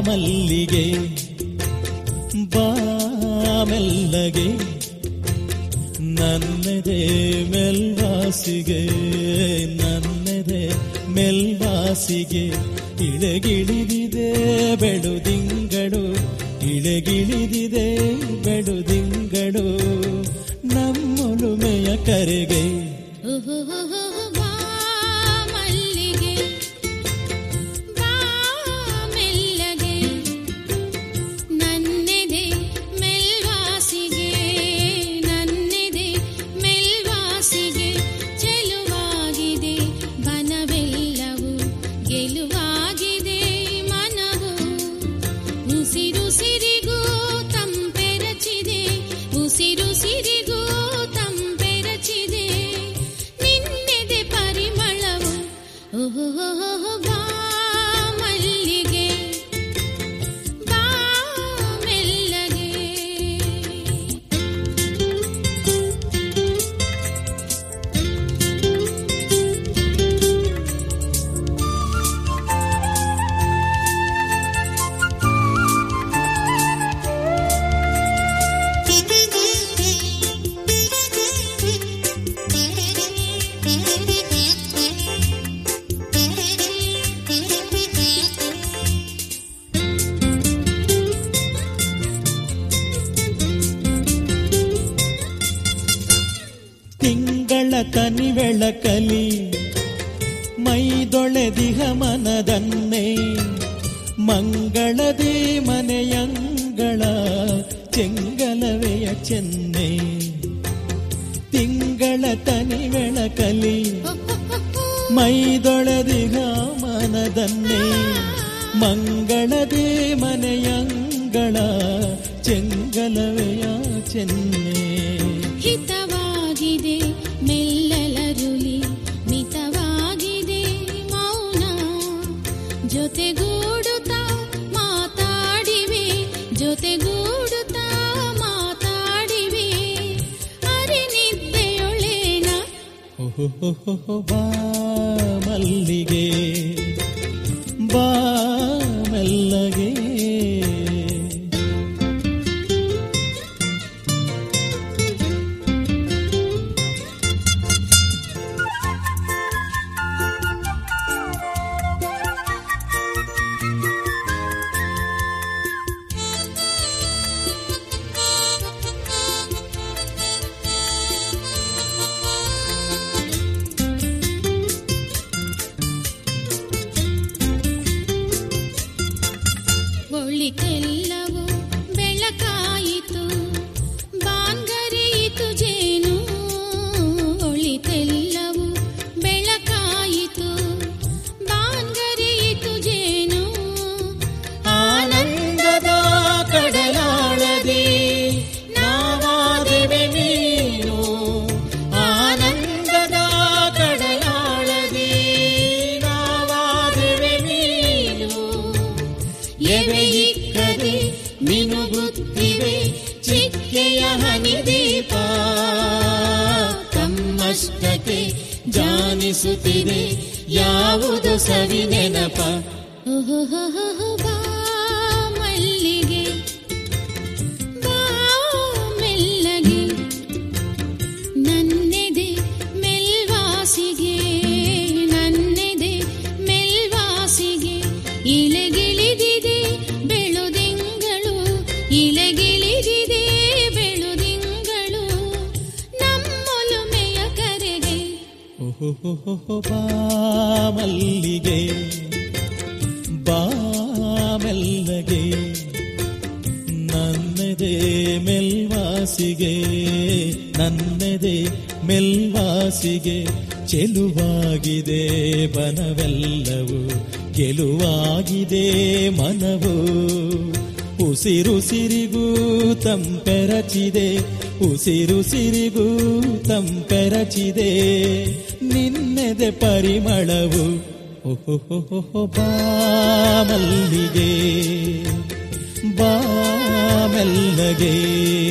ಮಲ್ಲಿಗೆ ಬಾ ಮೆಲ್ಲಗೆ ನನ್ನದೇ ಮೆಲ್ವಾಸಿಗೆ ನನ್ನದೇ ಮೆಲ್ವಾಸಿಗೆ ಇಳೆಗಿಳಿದಿದೆ ಬೆಳುದಿಂಗಳು ಇಳೆಗಿಳಿದಿದೆ ಬೆಳುದಿಂಗಳು ನಮ್ಮೊಲುಮೆಯ ಕರೆಗೆ ಬಾ ಮಲ್ಲಿಗೆ ಬಾ ಮೆಲ್ಲಗೆ ನನ್ನೆದೆ ಮೆಲ್ವಾಸಿಗೆ ನನ್ನೆದೆ ಮೆಲ್ವಾಸಿಗೆ ಚೆಲುವಾಗಿದೆ ಬನವೆಲ್ಲವೂ ಗೆಲುವಾಗಿದೆ ಮನವು ಉಸಿರುಸಿರಿಗೂ ತಂಪೆರಚಿದೆ ಉಸಿರುಸಿರಿಗೂ ತಂಪೆರಚಿದೆ ನಿನ್ನೆದೆ ಪರಿಮಳವು ಓಹೋ ಬಾ ಮಲ್ಲಿಗೆ ಬಾ ಮೆಲ್ಲಗೆ ತಿಂಗಳ ತನಿ ಬೆಳಕಲಿ ಮೈದೊಳೆದಿಹ ಮನದನ್ನೇ ಮಂಗಳದಿ ಮನೆಯಂಗಳ ಚೆಂಗಲವೆಯ ಚೆನ್ನೆ ತಿಂಗಳ ತನಿ ಬೆಳಕಲಿ ಮೈದೊಳೆದಿಹ ಮನದನ್ನೇ ಮಂಗಳದಿ ಮನೆಯಂಗಳ ಚೆಂಗಲವೆಯ ಚೆನ್ನೆ ಹಿತವಾಗಿದೆ ಮೆಲ್ಲಲರುಲಿ ಮಿತವಾಗಿದೆ ಮೌನ ಜೊತೆಗೂಡುತ್ತಾ ಮಾತಾಡಿವೆ ಜೊತೆಗೂಡುತ್ತಾ ಮಾತಾಡಿವೆ ಅರೆ ನಿದ್ದೆಯೊಳೇನ ಓಹೋ ಬಾ ಮಲ್ಲಿಗೆ ಬಾ ಮೆಲ್ಲಗೆ ಒಳಿತೆಲ್ಲವೂ ಬೆಳಕಾಯಿತು ಬಾಂಗರೆಯಿತು ಜೇನು ಒಳಿತೆಲ್ಲವೂ ಬೆಳಕಾಯಿತು ಬಾಂಗರೆಯಿತು ಜೇನು ಆನಂದದ ಕಡಲಾಳದಿ ನಾವಾದೆವೆ ನೀನು ಆನಂದದ ಕಡಲಾಳದಿ ನಾವಾದೆವೆ ನೀನು ಎವೆ ಇಕ್ಕದೆ ಮಿನುಗುತ್ತಿವೆ ಚಿಕ್ಕೆಯ ಹನಿದೀಪ ತಮ್ಮಷ್ಟಕ್ಕೆ ಜಾನಿಸುತ್ತಿದೆ ಯಾವುದು ಸವಿ ನೆನಪ ಓಹೋ ಬಾ ಮಲ್ಲಿಗೆ ಬಾ ಮೆಲ್ಲಗೆ ನನ್ನೆದೆ ಮೆಲ್ವಾಸಿಗೆ ನನ್ನೆದೆ ಮೆಲ್ವಾಸಿಗೆ ಇಲೆಗಿಳಿದಿದೆ ಬೆಳುದಿಂಗಳು ಇಲೆಗಿಳಿದಿದೆ ಬೆಳುದಿಂಗಳು ನಮ್ಮೊಲುಮೆಯ ಕರೆಗೆ ಓಹೋ ಬಾ ಮಲ್ಲಿಗೆ ಬಾ ಮೆಲ್ಲಗೆ ನನ್ನದೇ ಮೆಲ್ವಾಸಿಗೆ ನನ್ನದೇ ಮೆಲ್ವಾಸಿಗೆ ಚೆಲುವಾಗಿದೆ ಬನವೆಲ್ಲವೂ ಗೆಲುವಾಗಿದೆ ಮನವು ಉಸಿರುಸಿರಿಗೂ ತಂಪೆರಚಿದೆ ಉಸಿರುಸಿರಿಗೂ ತಂಪೆರಚಿದೆ ನಿನ್ನೆದೆ ಪರಿಮಳವು ಓಹೋ ಬಾ ಮಲ್ಲಿಗೆ ಬಾ ಮೆಲ್ಲಗೆ